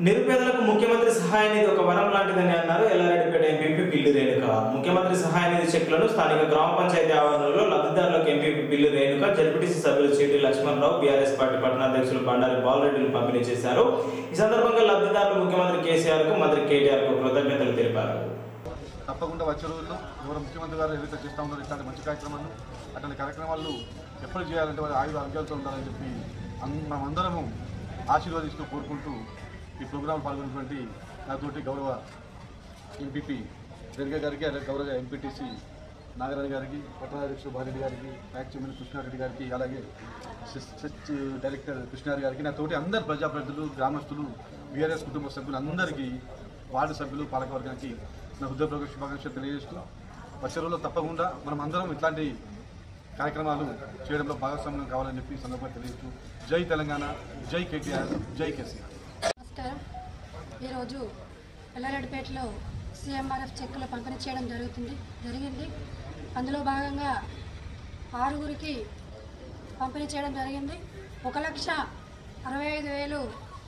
నిరుపేదలకు ముఖ్యమంత్రి సహాయ నిధి ఒక వరం లాంటిదని అన్నారు ఎల్లారెడ్డిపేట ఎంపీ పిల్లి రేణుక ముఖ్యమంత్రి సహాయ నిధి చెక్లను స్థానిక గ్రామ పంచాయతీ ఆవరణలో లబ్ధిదారులకు ఎంపీ పిల్లి రేణుక జడ్పీటీసీ సభ్యులు చీటి లక్ష్మణరావు బీఆర్ఎస్ పార్టీ పట్టణాధ్యక్షులు బండారి బాలరెడ్డిలు పంపిణీ చేశారు ఈ సందర్భంగా లబ్ధిదారులు ముఖ్యమంత్రి కేసీఆర్ కు మంత్రి కేటీఆర్ కు కృతజ్ఞతలు తెలిపారు తప్పకుండా వచ్చే రోజుల్లో ఎవరు ముఖ్యమంత్రి గారు ఏదైతే చేస్తూ ఉన్నారో ఇట్లాంటి మంచి కార్యక్రమాలు అట్లాంటి కార్యక్రమాలు ఎప్పుడు చేయాలంటే వారి ఆయుధ ఆరోగ్యాలతో ఉండాలని చెప్పి అన్- మనమందరము ఆశీర్వదిస్తూ కోరుకుంటూ ఈ ప్రోగ్రాంలో పాల్గొన్నటువంటి నాతోటి గౌరవ ఎంపీపీ జర్గే గారికి అలాగే గౌరవ ఎంపీటీసీ నాగరాజు గారికి పట్టణాధ్యక్షుడు బారెడ్డి గారికి ప్యాక్ చైర్మన్ కృష్ణారెడ్డి గారికి అలాగే సెస్- సెచ్ డైరెక్టర్ కృష్ణారెడ్డి గారికి నా తోటి అందరు ప్రజాప్రతినిధులు గ్రామస్తులు బీఆర్ఎస్ కుటుంబ సభ్యులు అందరికీ వార్డు సభ్యులు పాలకవర్గానికి నా హృదయపూర్వక శుభాకాంక్షలు తెలియజేస్తూ వచ్చే రోజుల్లో తప్పకుండా మనం అందరం ఇట్లాంటి కార్యక్రమాలు చేయడంలో భాగస్వామ్యం కావాలని చెప్పి ఈ సందర్భంగా తెలియజేస్తూ జై తెలంగాణ జై కేటీఆర్ జై కేసీఆర్ నమస్కారం ఈరోజు ఎల్లారెడ్డిపేటలో సీఎంఆర్ఎఫ్ చెక్కులు పంపిణీ చేయడం జరుగుతుంది జరిగింది అందులో భాగంగా ఆరుగురికి పంపిణీ చేయడం జరిగింది ఒక లక్ష అరవై ఐదు వేలు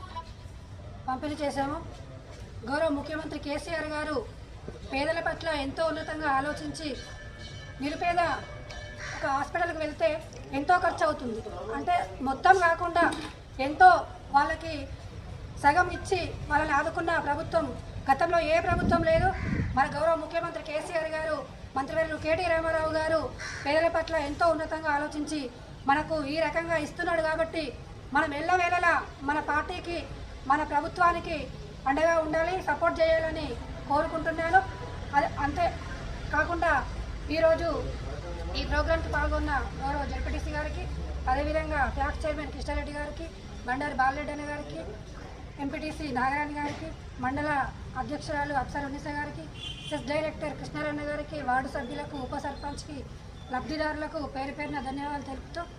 పంపిణీ చేశాము గౌరవ ముఖ్యమంత్రి కేసీఆర్ గారు పేదల పట్ల ఎంతో ఉన్నతంగా ఆలోచించి నిరుపేద ఒక హాస్పిటల్కి వెళ్తే ఎంతో ఖర్చు అవుతుంది అంటే మొత్తం కాకుండా ఎంతో వాళ్ళకి సగం ఇచ్చి వాళ్ళని ఆదుకున్న ప్రభుత్వం గతంలో ఏ ప్రభుత్వం లేదు మన గౌరవ ముఖ్యమంత్రి కేసీఆర్ గారు మంత్రివర్యులు కేటీ రామారావు గారు పేదల పట్ల ఎంతో ఉన్నతంగా ఆలోచించి మనకు ఈ రకంగా ఇస్తున్నాడు కాబట్టి మనం ఎల్లవేళలా మన పార్టీకి మన ప్రభుత్వానికి అండగా ఉండాలి సపోర్ట్ చేయాలని కోరుకుంటున్నాను అది అంతే కాకుండా ఈరోజు ఈ ప్రోగ్రాంకి పాల్గొన్న గౌరవ జడ్పీటీసీ గారికి అదేవిధంగా ట్యాక్స్ చైర్మన్ కృష్ణారెడ్డి గారికి బండారి బాలరెడ్డి అన్న గారికి ఎంపీటీసీ నాగరాణి గారికి మండల అధ్యక్షురాలు అప్సర్ ఉన్నిస గారికి సెస్ డైరెక్టర్ కృష్ణారాయణ గారికి వార్డు సభ్యులకు ఉప సర్పంచ్కి లబ్ధిదారులకు పేరు పేరున ధన్యవాదాలు తెలుపుతూ